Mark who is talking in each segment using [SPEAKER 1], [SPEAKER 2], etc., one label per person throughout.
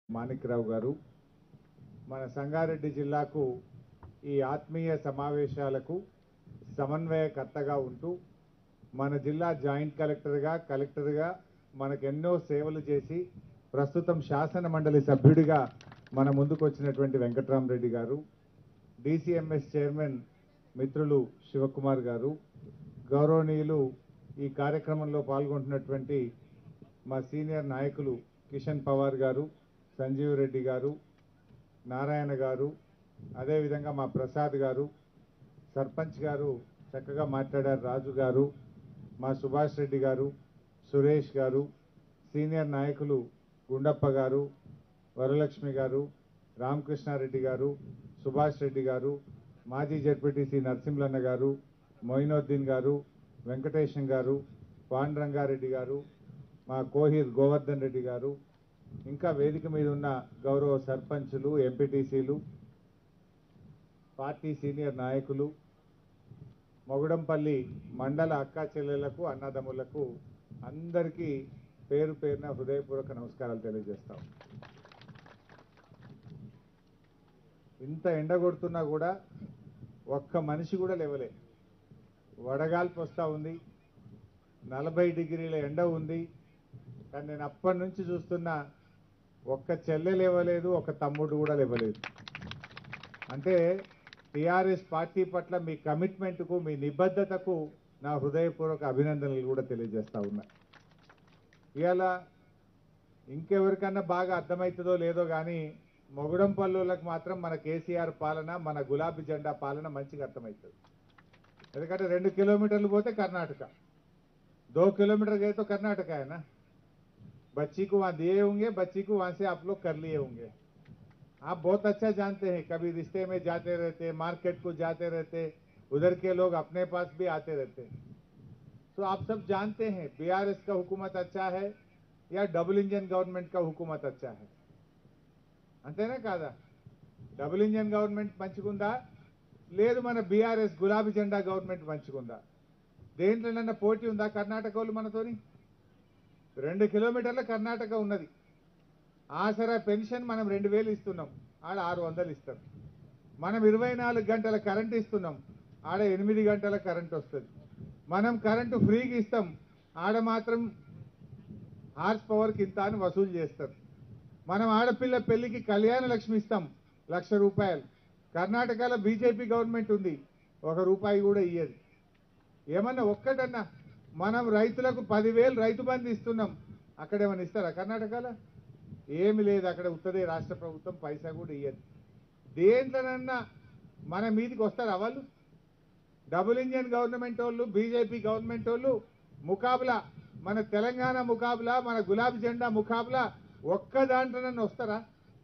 [SPEAKER 1] మాణిక్రావు గారు మన సంగారెడ్డి జిల్లాకు ఈ ఆత్మీయ సమావేశాలకు సమన్వయకర్తగా ఉంటూ మన జిల్లా జాయింట్ కలెక్టర్గా కలెక్టర్గా మనకెన్నో సేవలు చేసి ప్రస్తుతం శాసన మండలి సభ్యుడిగా మన ముందుకు వచ్చినటువంటి వెంకట్రామరెడ్డి గారు డిసిఎంఎస్ చైర్మన్ మిత్రులు శివకుమార్ గారు గౌరవనీయులు ఈ కార్యక్రమంలో పాల్గొంటున్నటువంటి మా సీనియర్ నాయకులు కిషన్ పవార్ గారు సంజీవ్ రెడ్డి గారు నారాయణ గారు అదేవిధంగా మా ప్రసాద్ గారు సర్పంచ్ గారు చక్కగా మాట్లాడారు రాజు గారు మా సుభాష్ రెడ్డి గారు సురేష్ గారు సీనియర్ నాయకులు గుండప్ప గారు వరలక్ష్మి గారు రామకృష్ణారెడ్డి గారు సుభాష్ రెడ్డి గారు మాజీ జడ్పీటీసీ నరసింహన్న గారు మొయినుద్దీన్ గారు వెంకటేశం గారు పాండురంగారెడ్డి గారు మా కోహిర్ గోవర్ధన్ రెడ్డి గారు ఇంకా వేదిక మీద ఉన్న గౌరవ సర్పంచులు ఎంపీటీసీలు పార్టీ సీనియర్ నాయకులు మొగడంపల్లి మండల అక్కా చెల్లెళ్లకు అన్నదమ్ములకు అందరికీ పేరు పేరున హృదయపూర్వక నమస్కారాలు తెలియజేస్తాం ఇంత ఎండ కొడుతున్నా కూడా ఒక్క మనిషి కూడా లేవలే వడగాల్పు వస్తూ ఉంది నలభై డిగ్రీల ఎండ ఉంది కానీ నేను అప్పటి నుంచి చూస్తున్నా ఒక్క చెల్లె లేవలేదు ఒక తమ్ముడు కూడా లేవలేదు అంటే టిఆర్ఎస్ పార్టీ పట్ల మీ కమిట్మెంట్కు మీ నిబద్ధతకు నా హృదయపూర్వక అభినందనలు కూడా తెలియజేస్తా ఉన్నా ఇవాళ ఇంకెవరికన్నా బాగా అర్థమవుతుందో లేదో కానీ మొగుడం పల్లులకు మాత్రం మన కేసీఆర్ పాలన మన గులాబీ జెండా పాలన మంచిగా అర్థమవుతుంది ఎందుకంటే రెండు కిలోమీటర్లు పోతే కర్ణాటక दो किलोमीटर गए तो कर्नाटक है ना बच्ची को वहां दिए होंगे बच्ची को वहां से आप लोग कर लिए होंगे आप बहुत अच्छा जानते हैं कभी रिश्ते में जाते रहते मार्केट को जाते रहते उधर के लोग अपने पास भी आते रहते तो आप सब जानते हैं बीआरएस का हुकूमत अच्छा है या डबल इंजन गवर्नमेंट का हुकूमत अच्छा है అంతేనా కాదా డబుల్ ఇంజన్ గవర్నమెంట్ మంచిగుందా లేదు మన బీఆర్ఎస్ గులాబీ జెండా గవర్నమెంట్ మంచిగుందా దేంట్లోనన్నా పోటీ ఉందా కర్ణాటక వాళ్ళు మనతోని రెండు కిలోమీటర్ల కర్ణాటక ఉన్నది ఆసరా పెన్షన్ మనం రెండు వేలు ఇస్తున్నాం ఆడ ఆరు వందలు ఇస్తారు మనం ఇరవై నాలుగు గంటల కరెంట్ ఇస్తున్నాం ఆడ ఎనిమిది గంటల కరెంట్ వస్తుంది మనం కరెంటు ఫ్రీగా ఇస్తాం ఆడ మాత్రం హార్స్ పవర్కి ఇంత అని వసూలు చేస్తారు మనం ఆడపిల్ల పెళ్లికి కళ్యాణ లక్ష్మి ఇస్తాం లక్ష రూపాయలు కర్ణాటకలో బీజేపీ గవర్నమెంట్ ఉంది ఒక రూపాయి కూడా ఇయ్యదు ఏమన్నా ఒక్కటన్నా మనం రైతులకు పదివేలు రైతు బంధు ఇస్తున్నాం అక్కడ ఏమన్నా ఇస్తారా కర్ణాటకలో ఏమి లేదు అక్కడ ఉత్తదే రాష్ట్ర ప్రభుత్వం పైసా కూడా ఇయ్యదు దేంట్లోనన్నా మన మీదికి వస్తారా వాళ్ళు డబుల్ ఇంజన్ గవర్నమెంట్ వాళ్ళు బీజేపీ గవర్నమెంట్ వాళ్ళు ముకాబలా మన తెలంగాణ ముకాబలా మన గులాబీ జెండా ముకాబలా ఒక్క దాంట్లోనన్నా వస్తారా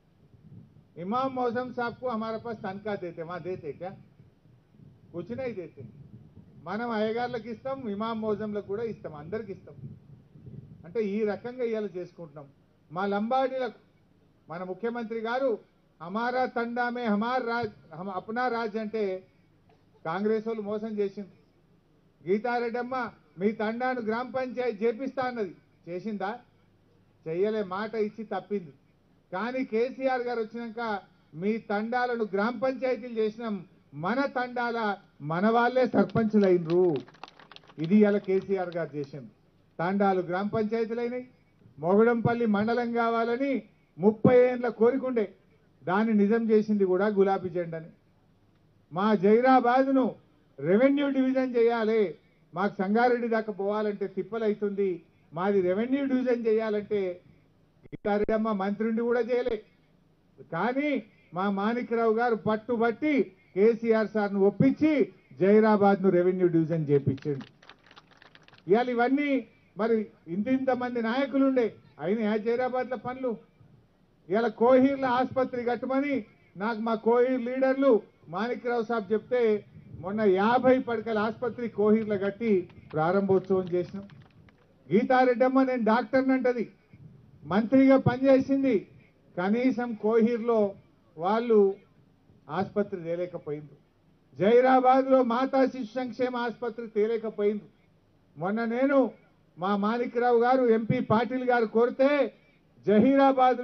[SPEAKER 1] इमाम मौसम साहब को हमारे पास तनख्वाह देते वहां देते क्या कुछ नहीं देते మనం అయ్యగారులకు ఇస్తాం ఇమాం మోజంలకు కూడా ఇస్తాం అందరికి ఇస్తాం అంటే ఈ రకంగా ఇవాళ చేసుకుంటున్నాం మా లంబాడీలకు మన ముఖ్యమంత్రి గారు హమారా తండామే హమార్ రాజ్ హమ అప్నా రాజ్ అంటే కాంగ్రెస్ వాళ్ళు మోసం చేసింది గీతారెడ్డమ్మ మీ తండాను గ్రామ పంచాయతీ చేపిస్తా అన్నది చేసిందా చెయ్యలే మాట ఇచ్చి తప్పింది కానీ కేసీఆర్ గారు వచ్చినాక మీ తండాలను గ్రామ పంచాయతీలు చేసినాం మన తండాల మన వాళ్ళే సర్పంచులు అయినరు ఇది ఇలా కేసీఆర్ గారు చేసింది తండాలు గ్రామ పంచాయతీలు అయినాయి మొగడంపల్లి మండలం కావాలని ముప్పై ఏండ్ల కోరికుండే దాన్ని నిజం చేసింది కూడా గులాబీ జెండాని మా జైరాబాద్ను రెవెన్యూ డివిజన్ చేయాలి మాకు సంగారెడ్డి దాకా పోవాలంటే తిప్పలైతుంది మాది రెవెన్యూ డివిజన్ చేయాలంటే గీతారెడ్డమ్మ మంత్రుండి కూడా చేయలే కానీ మా మాణిక్రావు గారు పట్టుబట్టి కేసీఆర్ సార్ను ఒప్పించి జైరాబాద్ ను రెవెన్యూ డివిజన్ చేపించండి ఇవాళ ఇవన్నీ మరి ఇంతింత మంది నాయకులు ఉండే అయినా జైరాబాద్ లో పనులు ఇవాళ కోహీర్ల ఆసుపత్రి కట్టమని నాకు మా కోహీర్ లీడర్లు మాణిక్రావు సాబ్ చెప్తే మొన్న యాభై పడకల ఆసుపత్రి కోహీర్ల కట్టి ప్రారంభోత్సవం చేసినాం గీతారెడ్డమ్మ నేను డాక్టర్ని అంటది మంత్రిగా పనిచేసింది కనీసం కోహీర్లో వాళ్ళు ఆసుపత్రి తేలేకపోయింది జైరాబాద్లో మాతా శిశు సంక్షేమ ఆసుపత్రి తేలేకపోయింది మొన్న నేను మా మాణిక్రావు గారు ఎంపీ పాటిల్ గారు కోరితే జహీరాబాద్ లో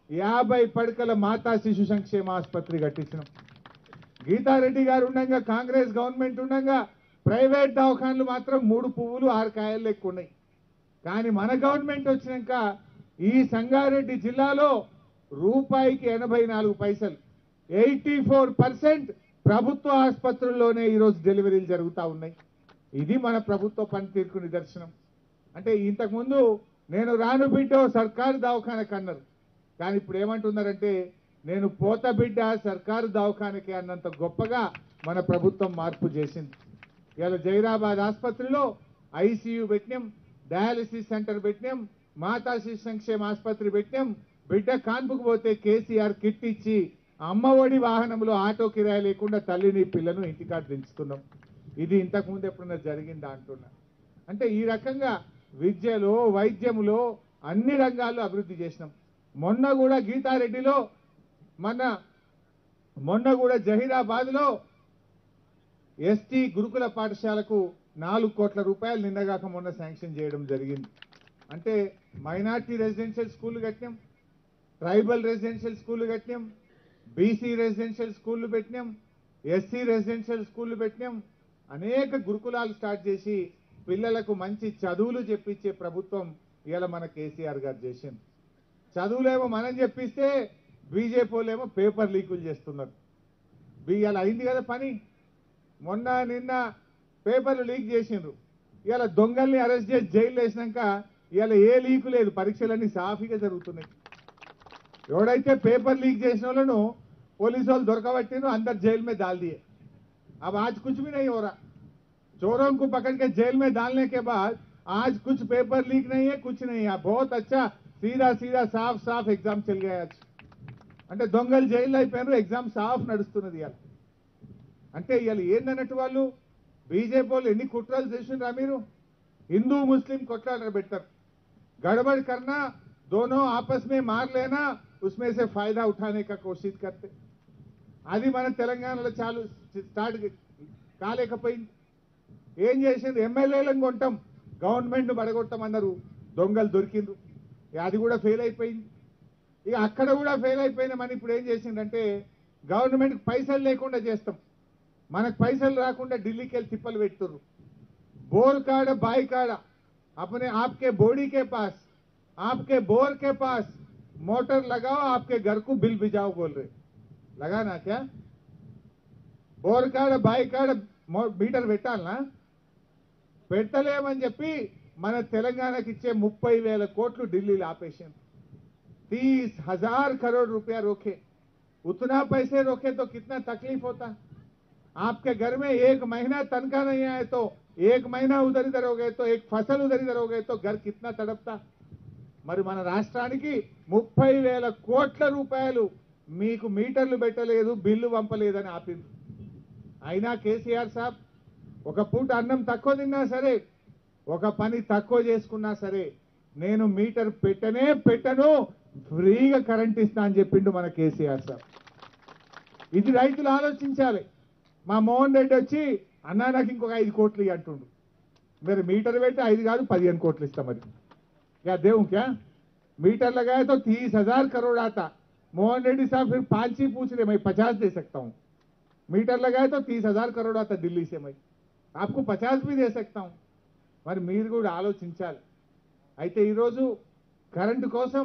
[SPEAKER 1] యాభై పడకల మాతా శిశు సంక్షేమ ఆసుపత్రి కట్టించినాం గీతారెడ్డి గారు ఉండగా కాంగ్రెస్ గవర్నమెంట్ ఉండగా ప్రైవేట్ దవాఖాన్లు మాత్రం మూడు పువ్వులు ఆరు కాయలు లెక్క ఉన్నాయి కానీ మన గవర్నమెంట్ వచ్చినాక ఈ సంగారెడ్డి జిల్లాలో రూపాయికి ఎనభై నాలుగు పైసలు ఎయిటీ ఫోర్ పర్సెంట్ ప్రభుత్వ ఆసుపత్రుల్లోనే ఈరోజు డెలివరీలు జరుగుతూ ఉన్నాయి ఇది మన ప్రభుత్వ పనితీరుకు నిదర్శనం అంటే ఇంతకుముందు నేను రాను బిడ్డ సర్కారు దవాఖానకు అన్నారు కానీ ఇప్పుడు ఏమంటున్నారంటే నేను పోత బిడ్డ సర్కారు దవాఖానకి అన్నంత గొప్పగా మన ప్రభుత్వం మార్పు చేసింది ఇవాళ జైరాబాద్ ఆసుపత్రిలో ఐసీయూ పెట్టినాం డయాలసిస్ సెంటర్ పెట్టినాం మాతా శిశు సంక్షేమ ఆసుపత్రి పెట్టినాం బిడ్డ కాన్పుకు పోతే కేసీఆర్ కిట్ ఇచ్చి అమ్మ ఒడి వాహనంలో ఆటో కిరాయి లేకుండా తల్లిని పిల్లను ఇంటికాడ దించుతున్నాం ఇది ఇంతకు ముందు ఎప్పుడన్నా జరిగిందా అంటున్నా అంటే ఈ రకంగా విద్యలో వైద్యములో అన్ని రంగాల్లో అభివృద్ధి చేసినాం మొన్న కూడా గీతారెడ్డిలో మన మొన్న కూడా జహీరాబాద్లో ఎస్టీ గురుకుల పాఠశాలకు నాలుగు కోట్ల రూపాయలు నిన్నగాక మొన్న శాంక్షన్ చేయడం జరిగింది అంటే మైనార్టీ రెసిడెన్షియల్ స్కూల్ కట్టినాం ట్రైబల్ రెసిడెన్షియల్ స్కూల్ కట్టినాం బీసీ రెసిడెన్షియల్ స్కూళ్ళు పెట్టినాం ఎస్సీ రెసిడెన్షియల్ స్కూళ్ళు పెట్టినాం అనేక గురుకులాలు స్టార్ట్ చేసి పిల్లలకు మంచి చదువులు చెప్పించే ప్రభుత్వం ఇవాళ మన కేసీఆర్ గారు చేసింది చదువులేమో మనం చెప్పిస్తే బీజేపీ వాళ్ళేమో పేపర్ లీకులు చేస్తున్నారు ఇవాళ అయింది కదా పని మొన్న నిన్న పేపర్లు లీక్ చేసిండ్రు ఇవాళ దొంగల్ని అరెస్ట్ చేసి జైలు వేసినాక ఇవాళ ఏ లీకు లేదు పరీక్షలన్నీ సాఫీగా జరుగుతున్నాయి ఎవడైతే పేపర్ లీక్ చేసిన వాళ్ళను పోలీసు వాళ్ళు దొరకబట్టినో అందరు జైలు మీద डाल दिए अब आज कुछ भी नहीं हो रहा चोरों को पकड़ के जेल में डालने के बाद आज कुछ पेपर लीक नहीं है कुछ नहीं है बहुत अच्छा सीधा सीधा साफ साफ एग्जाम चल गया आज అంటే దొంగలు జైల్లో అయిపోయారు ఎగ్జామ్ సాఫ్ నడుస్తున్నది ఇవాళ అంటే ఇవాళ ఏందన్నట్టు వాళ్ళు బీజేపీ వాళ్ళు ఎన్ని కుట్రలు చేసిండ్రా మీరు హిందూ ముస్లిం కొట్లాట పెడతారు गड़बड़ करना दोनों आपस में मार लेना उसमें से फायदा उठाने का कोशिश करते అది మన తెలంగాణలో చాలు స్టార్ట్ కాలేకపోయింది ఏం చేసింది ఎమ్మెల్యేలను కొంటాం గవర్నమెంట్ పడగొట్టమన్నారు దొంగలు దొరికిండ్రు ఇక అది కూడా ఫెయిల్ అయిపోయింది ఇక అక్కడ కూడా ఫెయిల్ అయిపోయిన మనం ఇప్పుడు ఏం చేసిందంటే గవర్నమెంట్ పైసలు లేకుండా చేస్తాం మనకు పైసలు రాకుండా ఢిల్లీకి వెళ్ళి తిప్పలు పెడుతుర్రు बोर कार्ड बाई कार्ड अपने आपके बॉडी के पास आपके बोर के पास मोटर लगाओ आपके घर को बिल भिजाओ बोल रहे लगाना क्या bore card by card meter పెట్టాలనా పెట్టలేమని చెప్పి మన తెలంగాణకి ఇచ్చే ముప్పై వేల కోట్లు ఢిల్లీలో ఆపేసింది तीस हजार करोड़ रुपया रोके उतना पैसे रोके तो कितना तकलीफ होता आपके घर में एक महीना तनख्वाह नहीं आए तो एक महीना उधर इधर हो गए तो एक फसल उधर इधर हो गए तो घर कितना तड़पता మరి మన రాష్ట్రానికి ముప్పై వేల కోట్ల రూపాయలు మీకు మీటర్లు పెట్టలేదు బిల్లు పంపలేదని ఆపింది అయినా కేసీఆర్ సాబ్ ఒక పూట అన్నం తక్కువ తిన్నా సరే ఒక పని తక్కువ చేసుకున్నా సరే నేను మీటర్ పెట్టనే పెట్టను ఫ్రీగా కరెంట్ ఇస్తా అని చెప్పిండు మన కేసీఆర్ సార్ ఇది రైతులు ఆలోచించాలి మా మోహన్ రెడ్డి వచ్చి అన్నా నాకు ఇంకొక ఐదు కోట్లు ఇయ్యి అంటుండు మీరు మీటర్ పెట్టి ఐదు కాదు పదిహేను కోట్లు ఇస్తాం మరి क्या देऊं क्या मीटर लगाए तो तीस हजार करोड़ आता मोहन रेड्डी साहब फिर पांच ही पूछ रहे मैं पचास दे सकता हूँ मीटर लगाए तो तीस हजार करोड़ आता दिल्ली से मैं आपको पचास भी दे सकता हूँ మరి మీరు కూడా ఆలోచించాలి అయితే ఈరోజు కరెంటు కోసం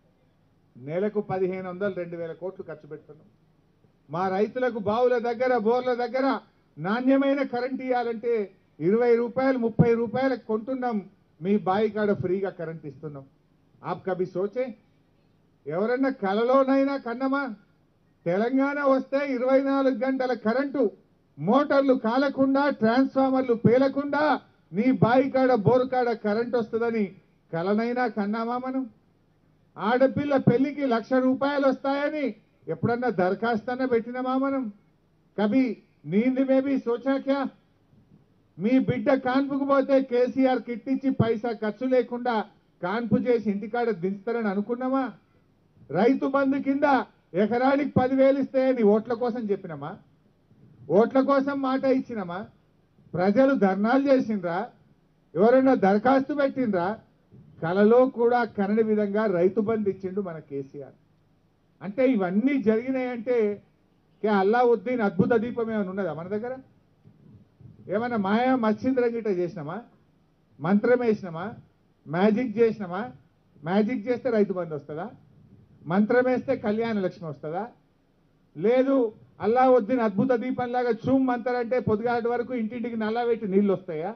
[SPEAKER 1] నెలకు పదిహేను వందలు రెండు వేల కోట్లు ఖర్చు పెడుతున్నాం మా రైతులకు బావుల దగ్గర బోర్ల దగ్గర నాణ్యమైన కరెంట్ ఇవ్వాలంటే ఇరవై రూపాయలు ముప్పై రూపాయలకు కొంటున్నాం మీ బాయి కాడ ఫ్రీగా కరెంట్ ఇస్తున్నాం ఆప్ కభీ సోచే ఎవరన్నా కలలోనైనా కన్నమా తెలంగాణ వస్తే ఇరవై నాలుగు గంటల కరెంటు మోటార్లు కాలకుండా ట్రాన్స్ఫార్మర్లు పేలకుండా నీ బాయి కాడ బోరు కాడ కరెంట్ వస్తుందని కలనైనా కన్నామా మనం ఆడపిల్ల పెళ్లికి లక్ష రూపాయలు వస్తాయని ఎప్పుడన్నా దరఖాస్తన్నా పెట్టినామా మనం కభీ నీంది మేబీ సోచా క్యా మీ బిడ్డ కాన్పుకు పోతే కేసీఆర్ కిట్ ఇచ్చి పైసా ఖర్చు లేకుండా కాన్పు చేసి ఇంటికాడ దించుతారని అనుకున్నామా రైతు బంధు కింద ఎకరానికి పదివేలు ఇస్తాయని ఓట్ల కోసం చెప్పినామా ఓట్ల కోసం మాట ఇచ్చినామా ప్రజలు ధర్నాలు చేసిండ్రా ఎవరైనా దరఖాస్తు పెట్టిండ్రా కలలో కూడా కనని విధంగా రైతు బంధు ఇచ్చిండు మన కేసీఆర్ అంటే ఇవన్నీ జరిగినాయంటే కే అల్లావుద్దీన్ అద్భుత దీపం ఏమైనా ఉన్నదా మన దగ్గర ఏమైనా మాయా మత్స్యంద్రం గిట్ట చేసినామా మంత్రం వేసినామా మ్యాజిక్ చేసినామా మ్యాజిక్ చేస్తే రైతు బంధు వస్తుందా మంత్రం వేస్తే కళ్యాణ లక్ష్మి వస్తుందా లేదు అల్లావుద్దీన్ అద్భుత దీపంలాగా చూమ్ మంతరంటే పొద్దుగాటి వరకు ఇంటింటికి నల్లా పెట్టి నీళ్ళు వస్తాయా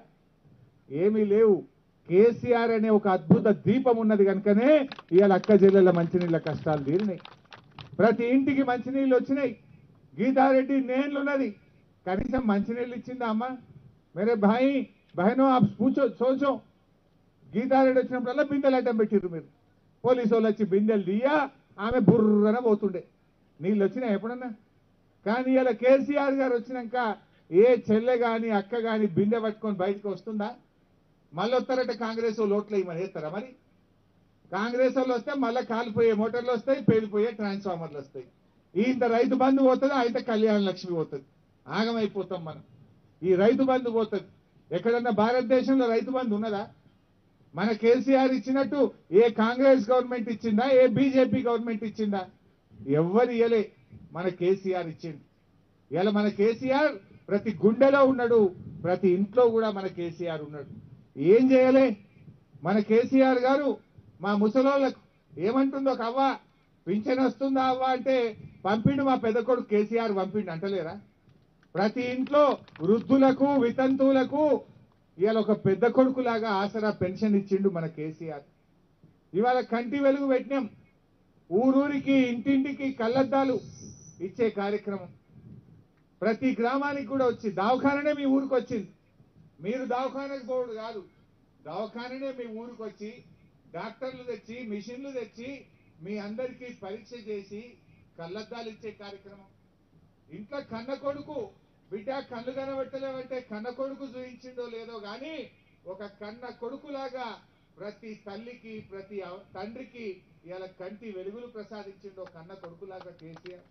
[SPEAKER 1] ఏమీ లేవు కేసీఆర్ అనే ఒక అద్భుత దీపం ఉన్నది కనుకనే ఇవాళ అక్క జిల్లాల మంచినీళ్ళ కష్టాలు తీరినాయి ప్రతి ఇంటికి మంచినీళ్ళు వచ్చినాయి గీతారెడ్డి నేనున్నది కనీసం మంచినీళ్ళు ఇచ్చిందా అమ్మ మేరే భాయి బహనో ఆప్ పూచో సోచో గీతారెడ్డి వచ్చినప్పుడల్లా బిందెలు అడ్డం పెట్టిర్రు మీరు పోలీసు వాళ్ళు వచ్చి బిందెలు దియ్యా ఆమె బుర్రన పోతుండే నీళ్ళు వచ్చినాయి ఎప్పుడన్నా కానీ ఇలా కేసీఆర్ గారు వచ్చినాక ఏ చెల్లె గాని అక్క గాని బిందె పట్టుకొని బయటకు వస్తుందా మళ్ళీ వస్తారంటే కాంగ్రెస్ వాళ్ళు ఓట్లు ఇవ్వమని వేస్తారా మరి కాంగ్రెస్ వాళ్ళు వస్తే మళ్ళీ కాలిపోయే మోటార్లు వస్తాయి పేలిపోయే ట్రాన్స్ఫార్మర్లు వస్తాయి ఇంత రైతు బంధు పోతుంది అయితే కళ్యాణ లక్ష్మి పోతుంది ఆగమైపోతాం మనం ఈ రైతు బంధు పోతుంది ఎక్కడన్నా భారతదేశంలో రైతు బంధు ఉన్నదా మన కేసీఆర్ ఇచ్చినట్టు ఏ కాంగ్రెస్ గవర్నమెంట్ ఇచ్చిందా ఏ బీజేపీ గవర్నమెంట్ ఇచ్చిందా ఎవ్వరు ఇయ్యలే మన కేసీఆర్ ఇచ్చింది ఇలా మన కేసీఆర్ ప్రతి గుండెలో ఉన్నాడు ప్రతి ఇంట్లో కూడా మన కేసీఆర్ ఉన్నాడు ఏం చేయలే మన కేసీఆర్ గారు మా ముసలోళ్ళకు ఏమంటుందో ఒక అవ్వ పింఛన్ వస్తుందా అవ్వ అంటే పంపిండు మా పెద్ద కొడుకు కేసీఆర్ పంపిండు అంటలేరా ప్రతి ఇంట్లో వృద్ధులకు వితంతువులకు ఇవాళ ఒక పెద్ద కొడుకులాగా ఆసరా పెన్షన్ ఇచ్చిండు మన కేసీఆర్ ఇవాళ కంటి వెలుగు పెట్టినాం ఊరూరికి ఇంటింటికి కళ్ళద్దాలు ఇచ్చే కార్యక్రమం ప్రతి గ్రామానికి కూడా వచ్చి దవాఖాననే మీ ఊరికి వచ్చింది మీరు దవాఖానకు పోవుడు కాదు దవాఖాననే మీ ఊరికి వచ్చి డాక్టర్లు తెచ్చి మిషన్లు తెచ్చి మీ అందరికీ పరీక్ష చేసి కళ్ళద్దాలు ఇచ్చే కార్యక్రమం ఇంట్లో కన్న కొడుకు బిడ్డ కళ్ళు కనబెట్టలేమంటే కన్న కొడుకు చూయించిండో లేదో గాని ఒక కన్న కొడుకులాగా ప్రతి తల్లికి ప్రతి అవ- తండ్రికి ఇలా కంటి వెలుగులు ప్రసాదించిండో కన్న కొడుకులాగా కేసీఆర్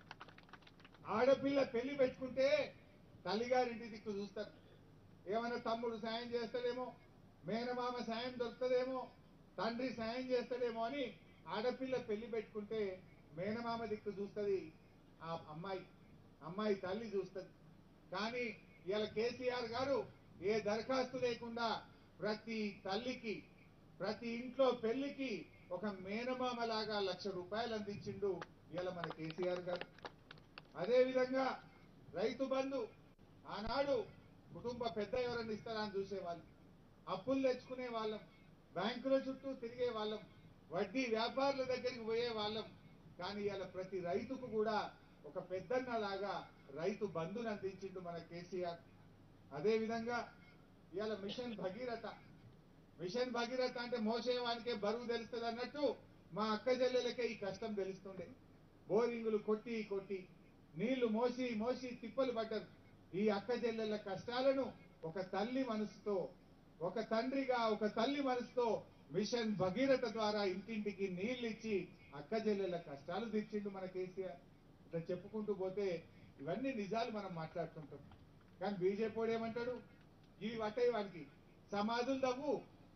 [SPEAKER 1] ఆడపిల్ల పెళ్లి పెట్టుకుంటే తల్లిగారింటి దిక్కు చూస్తారు ఏమైనా తమ్ముడు సాయం చేస్తాడేమో మేనమామ సాయం దొరుకుతుందేమో తండ్రి సాయం చేస్తాడేమో అని ఆడపిల్ల పెళ్లి పెట్టుకుంటే మేనమామ దిక్కు చూస్తుంది ఆ అమ్మాయి అమ్మాయి తల్లి చూస్తుంది కానీ ఇలా కేసీఆర్ గారు ఏ దరఖాస్తు లేకుండా ప్రతి తల్లికి ప్రతి ఇంట్లో పెళ్లికి ఒక మేనమామ లాగా లక్ష రూపాయలు అందించిండు ఇలా మన కేసీఆర్ గారు అదే విధంగా రైతు బంధు ఆనాడు కుటుంబ పెద్ద ఎవరన్నా ఇస్తారా అని చూసేవాళ్ళు అప్పులు తెచ్చుకునే వాళ్ళం బ్యాంకుల చుట్టూ తిరిగే వాళ్ళం వడ్డీ వ్యాపారుల దగ్గరికి పోయే వాళ్ళం కానీ ఇలా ప్రతి రైతుకు కూడా ఒక పెద్దన్న లాగా రైతు బంధుని అందించిండు మన కేసీఆర్ అదే విధంగా ఇవాళ మిషన్ భగీరథ మిషన్ భగీరథ అంటే మోసేవానికే బరువు తెలుస్తుంది అన్నట్టు మా అక్క చెల్లెలకే ఈ కష్టం తెలుస్తుండే బోరింగులు కొట్టి కొట్టి నీళ్లు మోసి మోసి తిప్పలు పడ్డారు ఈ అక్క చెల్లెళ్ళ కష్టాలను ఒక తల్లి మనసుతో ఒక తండ్రిగా ఒక తల్లి మనసుతో మిషన్ భగీరథ ద్వారా ఇంటింటికి నీళ్లు ఇచ్చి అక్క చెల్లెళ్ళ కష్టాలు తీర్చిండు మన కేసీఆర్ ఇట్లా చెప్పుకుంటూ పోతే ఇవన్నీ నిజాలు మనం మాట్లాడుతుంటాం కానీ బీజేపీ వాడు ఏమంటాడు ఇవి పట్టాయి వానికి సమాధులు తవ్వు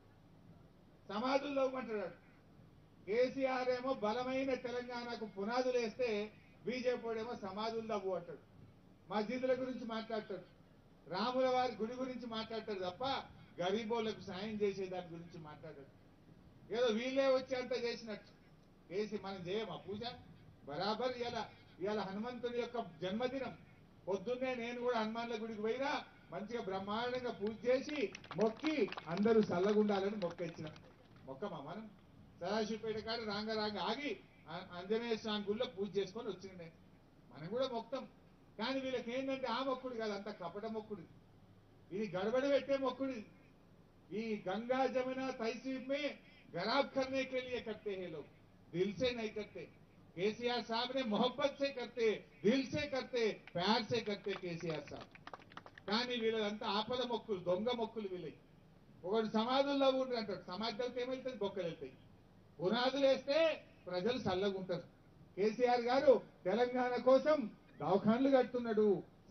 [SPEAKER 1] సమాధులు తవ్వమంటాడు కేసీఆర్ ఏమో బలమైన తెలంగాణకు పునాదులు వేస్తే బీజేపీ వాడేమో సమాధులు తవ్వు అంటాడు మస్జిదుల గురించి మాట్లాడతాడు రాముల వారి గుడి గురించి మాట్లాడతాడు తప్ప గరీబోళ్లకు సాయం చేసే దాని గురించి మాట్లాడాడు ఏదో వీళ్ళే వచ్చి అంత చేసినట్టు చేసి మనం చేయమా పూజ బరాబర్ ఇలా ఇవాళ హనుమంతుని యొక్క జన్మదినం పొద్దున్నే నేను కూడా హనుమాన్ల గుడికి పోయినా మంచిగా బ్రహ్మాండంగా పూజ చేసి మొక్కి అందరూ చల్లగుండాలని మొక్కిచ్చిన మొక్కమా మనం సదాశివపేట కాడ రాంగ రాంగ ఆగి ఆ- ఆంజనేయ స్వామి గుళ్ళో పూజ చేసుకొని వచ్చింది నేను మనం కూడా మొక్తాం కానీ వీళ్ళకి ఏంటంటే ఆ మొక్కుడు కాదు అంత కపట మొక్కుడు ఇది గడబడి పెట్టే మొక్కుడు ఇది. ఈ गंगा जमुना तहसीब में गराब करने के लिए करते हैं लोग दिल से नहीं करते केसीआर साहब ने मोहब्बत से करते दिल से करते प्यार से करते केसीआर साहब కానీ వీళ్ళంతా ఆపద మొక్కులు దొంగ మొక్కులు వీళ్ళకి ఒకటి సమాధుల్లో ఉండి అంటాడు సమాధులకి ఏమవుతుంది బొక్కలు వెళ్తాయి పునాదులు వేస్తే ప్రజలు చల్లగా ఉంటారు కేసీఆర్ గారు తెలంగాణ కోసం దవాఖాన్లు కడుతున్నాడు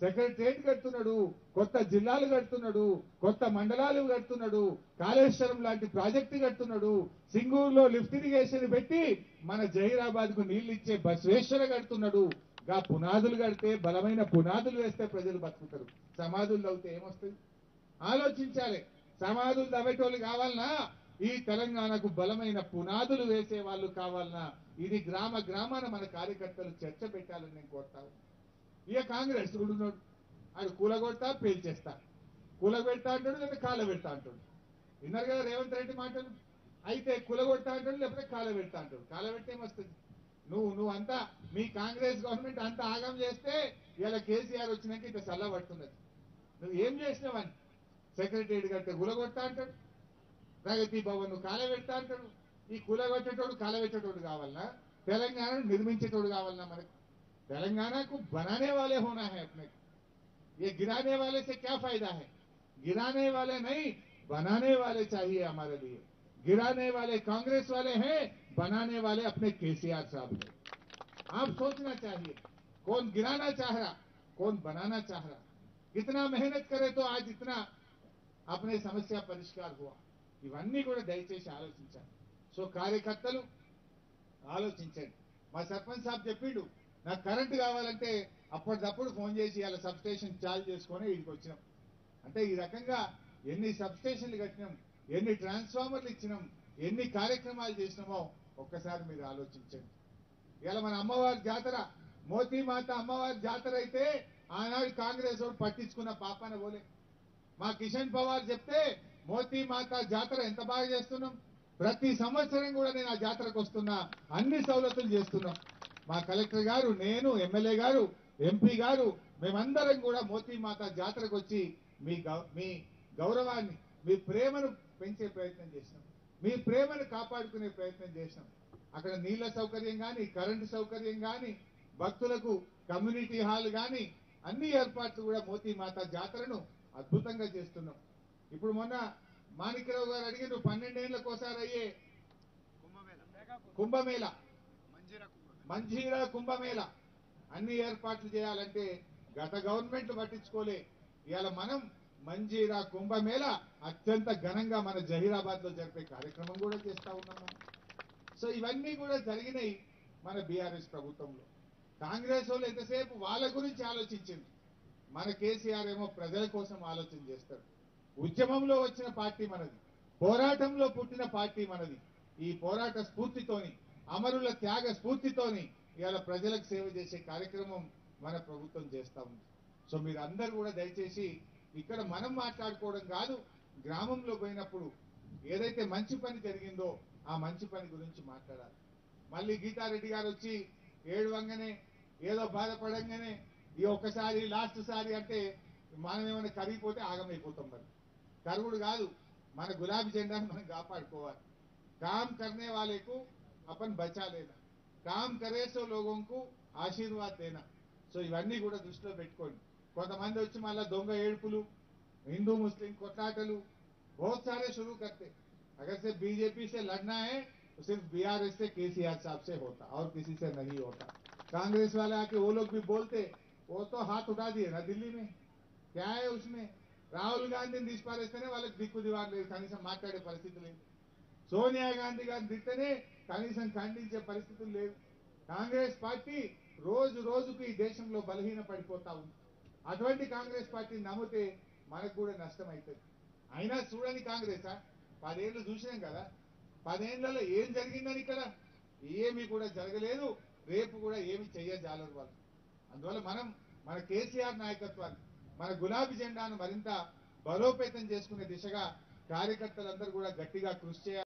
[SPEAKER 1] సెక్రటరియట్ కడుతున్నాడు కొత్త జిల్లాలు కడుతున్నాడు కొత్త మండలాలు కడుతున్నాడు కాళేశ్వరం లాంటి ప్రాజెక్టు కడుతున్నాడు సింగూరులో లిఫ్ట్ ఇరిగేషన్ పెట్టి మన జహీరాబాద్ కు నీళ్లు ఇచ్చే బసవేశ్వర కడుతున్నాడు గా పునాదులు కడితే బలమైన పునాదులు వేస్తే ప్రజలు బతుకుతారు సమాధులు తవ్వితే ఏమొస్తుంది ఆలోచించాలి సమాధులు తవ్వేటోళ్ళు కావాలనా ఈ తెలంగాణకు బలమైన పునాదులు వేసే వాళ్ళు కావాలనా ఇది గ్రామ గ్రామాన మన కార్యకర్తలు చర్చ పెట్టాలని నేను కోరుతాను ఇక కాంగ్రెస్ కూడా ఉన్నాడు ఆడు కూలగొడతా పేల్చేస్తా కూలగొడతా అంటాడు లేదా కాల పెడతా అంటాడు విన్నారు కదా రేవంత్ రెడ్డి మాటలు అయితే కూలగొడతా అంటాడు లేకపోతే కాల పెడతా అంటాడు కాల పెడితే ఏమొస్తుంది నువ్వు నువ్వు అంతా మీ కాంగ్రెస్ గవర్నమెంట్ అంతా ఆగం చేస్తే ఇలా కేసీఆర్ వచ్చినాక ఇంత చల్లబడుతున్నది నువ్వు ఏం చేసినావని సెక్రటరీ కడితే కూలగొడతా అంటాడు ప్రగతి భవన్ నువ్వు కాలబెడతా అంటాడు ఈ కూలగొట్టేటోడు కాలబెట్టేటోడు కావాలన్నా తెలంగాణను నిర్మించేటోడు కావాలన్నా మనకు तेलंगाना को बनाने वाले होना है अपने को ये गिराने वाले से क्या फायदा है गिराने वाले नहीं बनाने वाले चाहिए हमारे लिए गिराने वाले कांग्रेस वाले हैं बनाने वाले अपने केसीआर साहब हैं आप सोचना चाहिए कौन गिराना चाह रहा कौन बनाना चाह रहा कितना मेहनत करे तो आज इतना अपने సమస్య పరిష్కార్ हुआ ఇవన్నీ కూడా దయచేసి ఆలోచించాలి సో కార్యకర్తలు ఆలోచించండి మా సర్పంచ్ సాబ్ చెప్పిండు నాకు కరెంట్ కావాలంటే అప్పటిదప్పుడు ఫోన్ చేసి ఇలా సబ్ స్టేషన్ చార్జ్ చేసుకొని ఇక్కడికి వచ్చినాం అంటే ఈ రకంగా ఎన్ని సబ్ స్టేషన్లు కట్టినాం ఎన్ని ట్రాన్స్ఫార్మర్లు ఇచ్చినాం ఎన్ని కార్యక్రమాలు చేసినామో ఒక్కసారి మీరు ఆలోచించండి ఇలా మన అమ్మవారి జాతర మోతీ మాత అమ్మవారి జాతర అయితే ఆనాడు కాంగ్రెస్ వాడు పట్టించుకున్న పాపాన పోలే మా కిషన్ పవార్ చెప్తే మోతీ మాత జాతర ఎంత బాగా చేస్తున్నాం ప్రతి సంవత్సరం కూడా నేను ఆ జాతరకు వస్తున్నా అన్ని సౌలతులు చేస్తున్నాం మా కలెక్టర్ గారు నేను ఎమ్మెల్యే గారు ఎంపీ గారు మేమందరం కూడా మోతీ మాత జాతరకు వచ్చి మీ గౌ- మీ గౌరవాన్ని మీ ప్రేమను పెంచే ప్రయత్నం చేసినాం మీ ప్రేమను కాపాడుకునే ప్రయత్నం చేసినాం అక్కడ నీళ్ల సౌకర్యం కానీ కరెంటు సౌకర్యం కానీ భక్తులకు కమ్యూనిటీ హాల్ కానీ అన్ని ఏర్పాట్లు కూడా మోతీ మాత జాతరను అద్భుతంగా చేస్తున్నాం ఇప్పుడు మొన్న మాణిక్యరావు గారు అడిగిన పన్నెండేళ్లకు ఒకసారి అయ్యే కుంభమేళ మంజీరా కుంభమేళ అన్ని ఏర్పాట్లు చేయాలంటే గత గవర్నమెంట్ పట్టించుకోలే ఇవాళ మనం మంజీరా కుంభమేళ అత్యంత ఘనంగా మన జహీరాబాద్ లో జరిపే కార్యక్రమం కూడా చేస్తా ఉన్నాం మనం. సో ఇవన్నీ కూడా జరిగినాయి మన బీఆర్ఎస్ ప్రభుత్వంలో కాంగ్రెస్ వాళ్ళు ఎంతసేపు వాళ్ళ గురించి ఆలోచించింది మన కేసీఆర్ ఏమో ప్రజల కోసం ఆలోచన చేస్తారు ఉద్యమంలో వచ్చిన పార్టీ మనది పోరాటంలో పుట్టిన పార్టీ మనది ఈ పోరాట స్ఫూర్తితోని అమరుల త్యాగ స్ఫూర్తితోని ఇవాళ ప్రజలకు సేవ చేసే కార్యక్రమం మన ప్రభుత్వం చేస్తా ఉంది సో మీరు అందరు కూడా దయచేసి ఇక్కడ మనం మాట్లాడుకోవడం కాదు గ్రామంలో పోయినప్పుడు ఏదైతే మంచి పని జరిగిందో ఆ మంచి పని గురించి మాట్లాడాలి మళ్ళీ గీతారెడ్డి గారు వచ్చి ఏడవంగానే ఏదో బాధపడంగానే ఈ ఒక్కసారి లాస్ట్ సారి అంటే మనం ఏమైనా కరిగిపోతే ఆగమైపోతాం మరి కరుగుడు కాదు మన గులాబీ జెండాను మనం కాపాడుకోవాలి काम करने वाले को अपन बचा लेना काम करे సో లోగోं కు ఆశీర్వాద్ దేనా సో ఇవన్నీ కూడా దృష్టిలో పెట్టుకోండి కొంతమంది వచ్చి మళ్ళా దొంగ ఏడుపులు హిందూ मुस्लिम కొట్లాటలు बहुत सारे शुरू करते अगर से बीजेपी से लड़ना है तो सिर्फ बीआरएस से केसीआर साहब से होता और किसी से नहीं होता कांग्रेस वाले आके वो लोग भी बोलते वो तो हाथ उठा दिए ना दिल्ली में क्या है उसमें రాహుల్ గాంధీని తీసిపారేస్తేనే వాళ్ళకి దిక్కు దివాన్ లేదు కనీసం మాట్లాడే పరిస్థితి లేదు సోనియా గాంధీ గారిని తిట్టనే కనీసం ఖండించే పరిస్థితులు లేవు కాంగ్రెస్ పార్టీ రోజు రోజుకు ఈ దేశంలో బలహీన పడిపోతా ఉంది అటువంటి కాంగ్రెస్ పార్టీని నమ్మితే మనకు కూడా నష్టం అవుతుంది అయినా చూడని కాంగ్రెసా పదేళ్ళు చూసినాం కదా పదేళ్లలో ఏం జరిగిందని ఇక్కడ ఏమీ కూడా జరగలేదు రేపు కూడా ఏమి చెయ్యజాలరు వాళ్ళు అందువల్ల మనం మన కేసీఆర్ నాయకత్వాన్ని మన గులాబీ జెండాను మరింత బలోపేతం చేసుకునే దిశగా కార్యకర్తలందరూ కూడా గట్టిగా కృషి చేయాలి